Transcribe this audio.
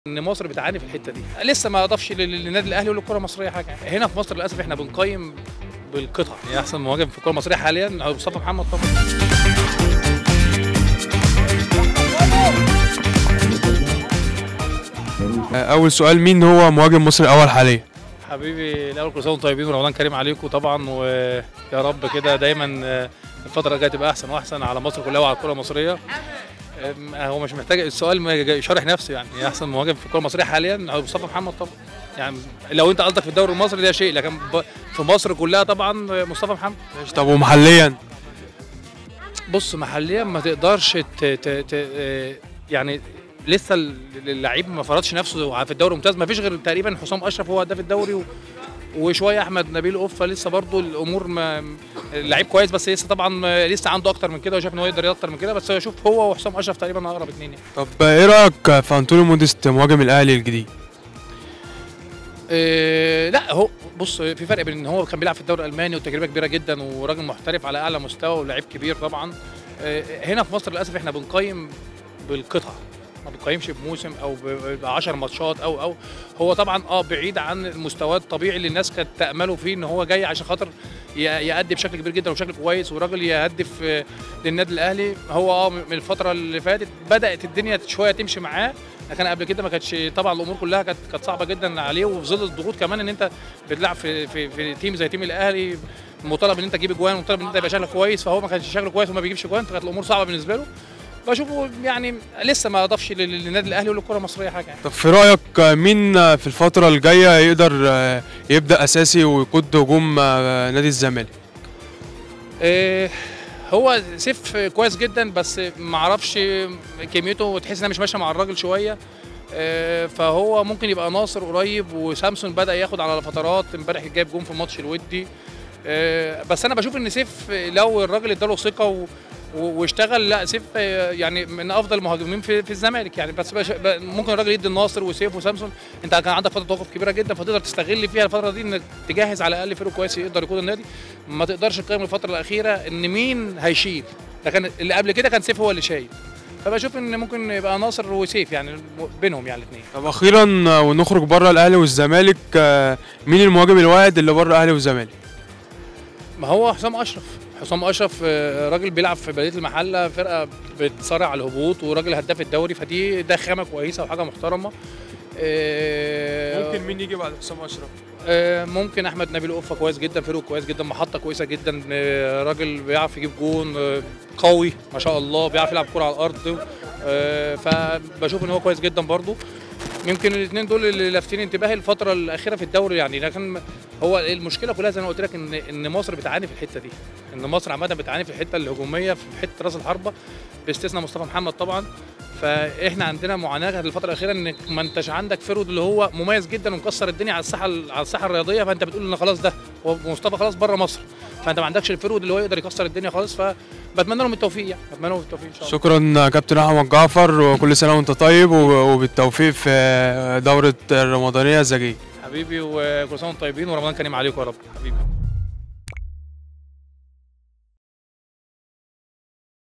ان مصر بتعاني في الحته دي لسه ما اضافش لل- للنادي الاهلي وللكره المصريه حاجه هنا في مصر للاسف احنا بنقيم بالقطع يعني احسن مهاجم في الكره المصريه حاليا هو مصطفى محمد طبعا اول سؤال مين هو مهاجم مصر الاول حاليا حبيبي الاول كل سنه وانتم طيبين ورمضان كريم عليكم طبعا ويا رب كده دايما آه، الفتره الجايه تبقى احسن واحسن على مصر كلها وعلى الكره المصريه آم، هو مش محتاج السؤال ما يجي- يشرح نفسه يعني احسن مهاجم في الكره المصريه حاليا هو مصطفى محمد طبعا يعني لو انت قصدك في الدوري المصري ده شيء لكن ب- في مصر كلها طبعا مصطفى محمد ماشي، طب ومحليا بص محليا ما تقدرش ت... ت... ت... آه، يعني لسه ال- اللعيب ما فرضش نفسه في الدوري الممتاز ما فيش غير تقريبا حسام اشرف هو هداف الدوري و... وشويه احمد نبيل اوفا لسه برضو الامور ما اللعيب كويس بس لسه طبعا ما- لسه عنده اكتر من كده وشايف ان هو يقدر اكتر من كده بس شوف هو وحسام اشرف تقريبا اقرب اتنين يعني. طب ايه رايك في انطونيو موديست مهاجم الاهلي الجديد إيه لا هو بص في فرق بين ان هو كان بيلعب في الدوري الالماني وتجربه كبيره جدا وراجل محترف على اعلى مستوى ولاعيب كبير طبعا إيه هنا في مصر للاسف احنا بنقيم بالقطع ما بنقيمش بموسم او ب 10 ماتشات او او هو طبعا اه بعيد عن المستوى الطبيعي اللي الناس كانت تامله فيه ان هو جاي عشان خاطر ي- يأدي بشكل كبير جدا وبشكل كويس وراجل يهدف آه، للنادي الاهلي هو اه من الفتره اللي فاتت بدات الدنيا شويه تمشي معاه لكن قبل كده ما كانتش طبعا الامور كلها كانت كانت صعبه جدا عليه وفي ظل الضغوط كمان ان انت بتلعب في في في تيم زي تيم الاهلي مطالب ان انت تجيب اجوان ومطالب ان انت يبقى شكلك كويس فهو ما كانش شكله كويس وما بيجيبش اجوان فكانت الامور صعبه بالنسبه له بشوفه يعني لسه ما اضافش لل- للنادي الاهلي وللكره المصريه حاجه يعني. طب في رايك مين في الفتره الجايه يقدر يبدا اساسي ويقود هجوم نادي الزمالك إيه هو سيف كويس جدا بس ما اعرفش كميته تحس انها مش ماشيه مع الراجل شويه إيه فهو ممكن يبقى ناصر قريب وسامسون بدا ياخد على فترات امبارح جايب جون في الماتش الودي إيه بس انا بشوف ان سيف لو الراجل اداله ثقه و و- واشتغل لا سيف آه، يعني من افضل المهاجمين في في الزمالك يعني بس بش- ب- ممكن الراجل يدي الناصر وسيف وسامسون انت كان عندك فتره توقف كبيره جدا فتقدر تستغل فيها الفتره دي انك تجهز على الاقل فريق كويس يقدر يقود النادي ما تقدرش تقيم الفتره الاخيره ان مين هيشيل لكن اللي قبل كده كان سيف هو اللي شايل فبشوف ان ممكن يبقى ناصر وسيف يعني بينهم يعني الاثنين طب اخيرا ونخرج بره الاهلي والزمالك مين المهاجم الواحد اللي بره الاهلي والزمالك ما هو حسام اشرف حسام اشرف آه، راجل بيلعب في بلديه المحله فرقه بتصارع على الهبوط وراجل هداف الدوري فدي ده خامه كويسه وحاجه محترمه آه، مين يجي بعد حسام اشرف آه، ممكن احمد نبيل اوفا كويس جدا فريق كويس جدا محطه كويسه جدا آه، راجل بيعرف يجيب جون آه، قوي ما شاء الله بيعرف يلعب كره على الارض آه، فبشوف ان هو كويس جدا برضو يمكن الاثنين دول اللي لافتين انتباهي الفتره الاخيره في الدوري يعني لكن هو المشكله كلها زي ما قلت لك ان ان مصر بتعاني في الحته دي ان مصر عامه بتعاني في الحته الهجوميه في حته راس الحربه باستثناء مصطفى محمد طبعا فاحنا عندنا معاناه الفتره الاخيره ان ما انتش عندك فرود اللي هو مميز جدا ومكسر الدنيا على الساحه على الساحه الرياضيه فانت بتقول ان خلاص ده هو مصطفى خلاص بره مصر فانت ما عندكش الفرود اللي هو يقدر يكسر الدنيا خالص فبتمنى لهم التوفيق يعني بتمنى لهم التوفيق ان شاء الله شكرا كابتن احمد جعفر وكل سنه وانت طيب وبالتوفيق في دوره الرمضانيه الزجيه حبيبي وكل سنه وانتم طيبين ورمضان كريم عليكم يا رب حبيبي